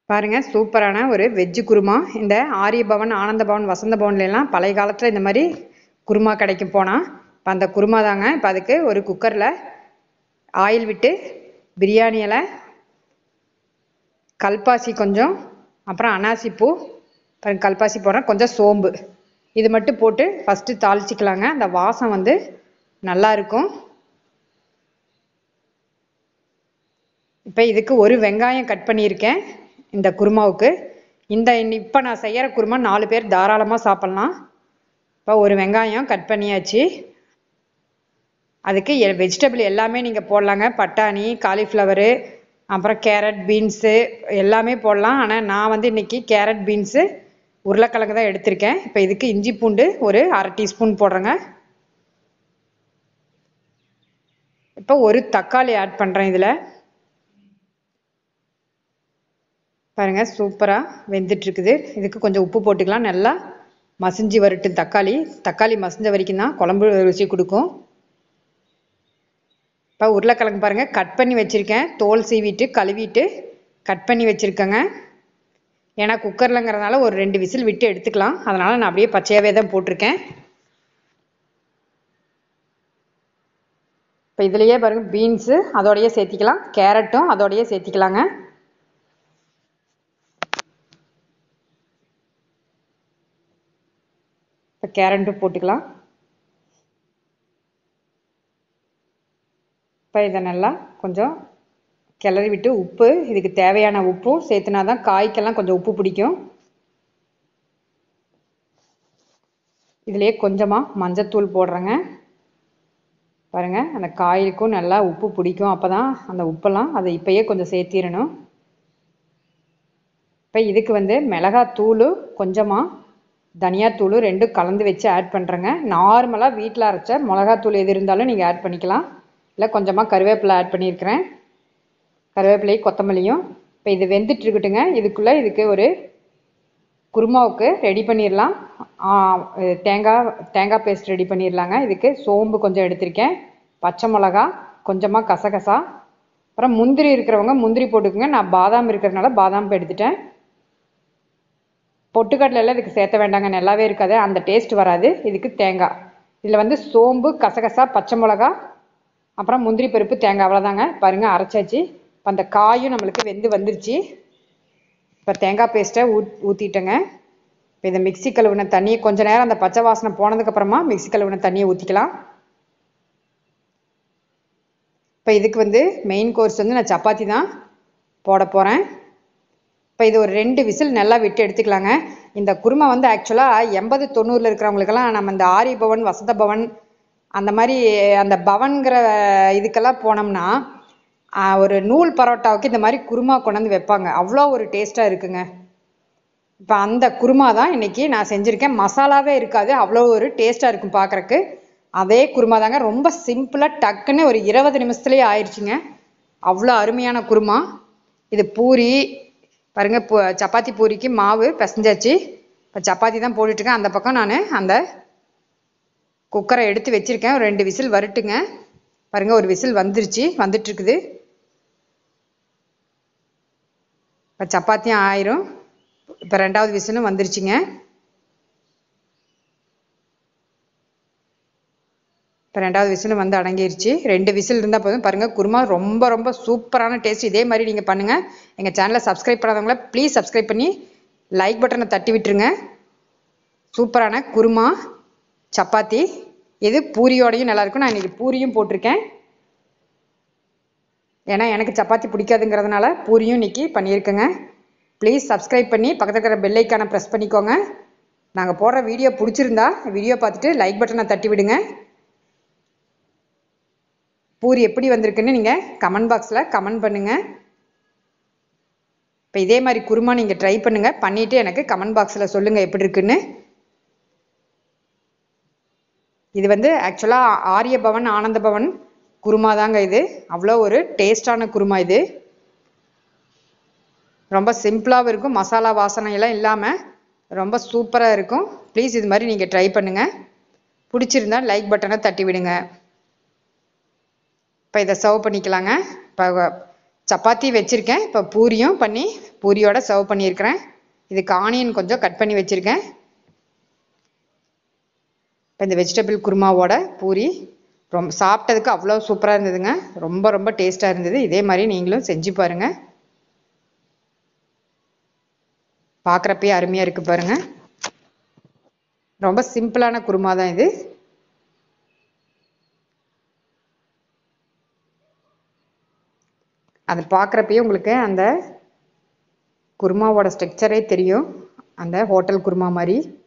பாருங்க சூப்பரான ஒரு வெஜ்ஜு குருமா இந்த ஆரிய பவன் ஆனந்த பவன் வசந்த பவன்ல எல்லாம் பழைய காலத்தில் இந்த மாதிரி குருமா கிடைக்கும் போனால் இப்போ அந்த குருமா தாங்க இப்போ அதுக்கு ஒரு குக்கரில் ஆயில் விட்டு பிரியாணி இலை கல்பாசி கொஞ்சம் அப்புறம் அனாசி பூ அப்புறம் கல்பாசி போடுறேன் கொஞ்சம் சோம்பு இது மட்டும் போட்டு ஃபஸ்ட்டு தாளிச்சிக்கலாங்க அந்த வாசம் வந்து நல்லா இருக்கும் இப்போ இதுக்கு ஒரு வெங்காயம் கட் பண்ணியிருக்கேன் இந்த குருமாவுக்கு இந்த இப்போ நான் செய்கிற குருமா நாலு பேர் தாராளமாக சாப்பிட்லாம் இப்போ ஒரு வெங்காயம் கட் பண்ணியாச்சு அதுக்கு வெஜிடபிள் எல்லாமே நீங்கள் போடலாங்க பட்டாணி காலிஃப்ளவரு அப்புறம் கேரட் பீன்ஸு எல்லாமே போடலாம் ஆனால் நான் வந்து இன்னைக்கு கேரட் பீன்ஸு உருளைக்கிழங்கு தான் எடுத்திருக்கேன் இப்போ இதுக்கு இஞ்சி பூண்டு ஒரு அரை டீஸ்பூன் போடுறேங்க இப்போ ஒரு தக்காளி ஆட் பண்ணுறேன் இதில் பாருங்க சூப்பராக வெந்துட்டுருக்குது இதுக்கு கொஞ்சம் உப்பு போட்டுக்கலாம் நல்லா மசிஞ்சு வரட்டும் தக்காளி தக்காளி மசிஞ்ச வரைக்கும் தான் குழம்பு ருசி கொடுக்கும் இப்போ உருளைக்கிழங்கு பாருங்கள் கட் பண்ணி வச்சுருக்கேன் தோல் சீவிட்டு கழுவிட்டு கட் பண்ணி வச்சுருக்கேங்க ஏன்னா குக்கர்லங்கிறதுனால ஒரு ரெண்டு விசில் விட்டு எடுத்துக்கலாம் அதனால் நான் அப்படியே பச்சையாகவே தான் போட்டிருக்கேன் இப்போ இதுலேயே பாருங்கள் பீன்ஸு அதோடையே சேர்த்திக்கலாம் கேரட்டும் அதோடையே சேர்த்திக்கலாங்க இப்போ கேரட்டும் போட்டுக்கலாம் இப்போ இதை நல்லா கொஞ்சம் கிளறி விட்டு உப்பு இதுக்கு தேவையான உப்பும் சேர்த்துனா தான் காய்க்கெல்லாம் கொஞ்சம் உப்பு பிடிக்கும் இதுலேயே கொஞ்சமாக மஞ்சத்தூள் போடுறேங்க பாருங்கள் அந்த காய்க்கும் நல்லா உப்பு பிடிக்கும் அப்போ தான் அந்த உப்பெல்லாம் அதை இப்போயே கொஞ்சம் சேர்த்திடணும் இப்போ இதுக்கு வந்து மிளகாத்தூள் கொஞ்சமாக தனியாத்தூள் ரெண்டும் கலந்து வச்சு ஆட் பண்ணுறேங்க நார்மலாக வீட்டில் அரைச்ச மிளகாத்தூள் எது இருந்தாலும் நீங்கள் ஆட் பண்ணிக்கலாம் இல்லை கொஞ்சமாக கருவேப்பிலை ஆட் பண்ணியிருக்கிறேன் கருவேப்பிலையும் கொத்தமல்லியும் இப்போ இது வெந்துட்டு இருக்கட்டுங்க இதுக்குள்ளே இதுக்கு ஒரு குருமாவுக்கு ரெடி பண்ணிடலாம் தேங்காய் தேங்காய் பேஸ்ட் ரெடி பண்ணிடலாங்க இதுக்கு சோம்பு கொஞ்சம் எடுத்திருக்கேன் பச்சை மிளகா கொஞ்சமாக கசகசா அப்புறம் முந்திரி இருக்கிறவங்க முந்திரி போட்டுக்கோங்க நான் பாதாம் இருக்கிறதுனால பாதாம் எடுத்துட்டேன் பொட்டுக்கடலைலாம் இதுக்கு சேர்த்த வேண்டாங்க நல்லாவே இருக்காது அந்த டேஸ்ட் வராது இதுக்கு தேங்காய் இதில் வந்து சோம்பு கசகசா பச்சை மிளகா அப்புறம் முந்திரி பருப்பு தேங்காய் அவ்வளோதாங்க பாருங்கள் அரைச்சாச்சு இப்போ அந்த காயும் நம்மளுக்கு வெந்து வந்துருச்சு இப்போ தேங்காய் பேஸ்ட்டை ஊத் ஊற்றிட்டேங்க இப்போ இதை மிக்சி கழுவின தண்ணியை கொஞ்ச நேரம் அந்த பச்சை வாசனை போனதுக்கப்புறமா மிக்சி கழுவின தண்ணியை ஊற்றிக்கலாம் இப்போ இதுக்கு வந்து மெயின் கோர்ஸ் வந்து நான் சப்பாத்தி தான் போட போகிறேன் இப்போ இது ஒரு ரெண்டு விசில் நல்லா விட்டு எடுத்துக்கலாங்க இந்த குருமா வந்து ஆக்சுவலாக எண்பது தொண்ணூறில் இருக்கிறவங்களுக்கெல்லாம் நம்ம இந்த ஆரிய பவன் வசந்த பவன் அந்த மாதிரி அந்த பவன்கிற இதுக்கெல்லாம் போனோம்னா ஒரு நூல் பரோட்டாவுக்கு இந்த மாதிரி குருமா கொண்டாந்து வைப்பாங்க அவ்வளோ ஒரு டேஸ்ட்டாக இருக்குங்க இப்போ அந்த குருமா தான் இன்னைக்கு நான் செஞ்சுருக்கேன் மசாலாவே இருக்காது அவ்வளோ ஒரு டேஸ்ட்டாக இருக்கும் பார்க்குறக்கு அதே குருமா தாங்க ரொம்ப சிம்பிளாக டக்குன்னு ஒரு இருபது நிமிஷத்துலேயே ஆயிடுச்சுங்க அவ்வளோ அருமையான குருமா இது பூரி பாருங்க சப்பாத்தி பூரிக்கு மாவு பிசைஞ்சாச்சு இப்போ சப்பாத்தி தான் போட்டுட்ருக்கேன் அந்த பக்கம் நான் அந்த குக்கரை எடுத்து வச்சுருக்கேன் ஒரு ரெண்டு விசில் வரட்டுங்க பாருங்க ஒரு விசில் வந்துருச்சு வந்துட்டுருக்குது இப்போ சப்பாத்தியும் ஆயிரும் இப்போ ரெண்டாவது விசிலும் வந்துருச்சுங்க இப்போ ரெண்டாவது விசிலும் வந்து அடங்கிருச்சு ரெண்டு விசில் இருந்தால் போதும் பாருங்கள் குருமா ரொம்ப ரொம்ப சூப்பரான டேஸ்ட் இதே மாதிரி நீங்கள் பண்ணுங்கள் எங்கள் சேனலை சப்ஸ்கிரைப் பண்ணாதவங்கள ப்ளீஸ் சப்ஸ்கிரைப் பண்ணி லைக் பட்டனை தட்டி விட்டுருங்க சூப்பரான குருமா சப்பாத்தி இது பூரியோடையும் நல்லாயிருக்கும் நான் இன்றைக்கி பூரியும் போட்டிருக்கேன் ஏன்னா எனக்கு சப்பாத்தி பிடிக்காதுங்கிறதுனால பூரியும் இன்றைக்கி பண்ணியிருக்கேங்க ப்ளீஸ் சப்ஸ்கிரைப் பண்ணி பக்கத்தில் இருக்கிற பெல்லைக்கான ப்ரெஸ் பண்ணிக்கோங்க நாங்கள் போடுற வீடியோ பிடிச்சிருந்தா வீடியோ பார்த்துட்டு லைக் பட்டனை தட்டி விடுங்க பூரி எப்படி வந்திருக்குன்னு நீங்கள் கமெண்ட் பாக்ஸில் கமெண்ட் பண்ணுங்கள் இப்போ இதே மாதிரி குருமா நீங்கள் ட்ரை பண்ணுங்கள் பண்ணிவிட்டு எனக்கு கமெண்ட் பாக்ஸில் சொல்லுங்கள் எப்படி இருக்குன்னு இது வந்து ஆக்சுவலாக ஆரிய பவன் ஆனந்த பவன் குருமா தாங்க இது அவ்வளோ ஒரு டேஸ்டான குருமா இது ரொம்ப சிம்பிளாகவும் இருக்கும் மசாலா வாசனையெல்லாம் இல்லாமல் ரொம்ப சூப்பராக இருக்கும் ப்ளீஸ் இது மாதிரி நீங்கள் ட்ரை பண்ணுங்கள் பிடிச்சிருந்தா லைக் பட்டனை தட்டி விடுங்க இப்போ இதை சர்வ் பண்ணிக்கலாங்க இப்போ சப்பாத்தி வச்சுருக்கேன் இப்போ பூரியும் பண்ணி பூரியோட சர்வ் பண்ணியிருக்கிறேன் இதுக்கு ஆனியன் கொஞ்சம் கட் பண்ணி வச்சுருக்கேன் இப்போ இந்த வெஜிடபிள் குருமாவோட பூரி ரொம்ப சாப்பிட்டதுக்கு அவ்வளோ சூப்பராக இருந்ததுங்க ரொம்ப ரொம்ப டேஸ்ட்டாக இருந்தது இதே மாதிரி நீங்களும் செஞ்சு பாருங்கள் பார்க்குறப்பயே அருமையாக இருக்குது பாருங்கள் ரொம்ப சிம்பிளான குருமா தான் இது அது பார்க்குறப்பயே உங்களுக்கு அந்த குருமாவோட ஸ்ட்ரக்சரே தெரியும் அந்த ஹோட்டல் குருமா மாதிரி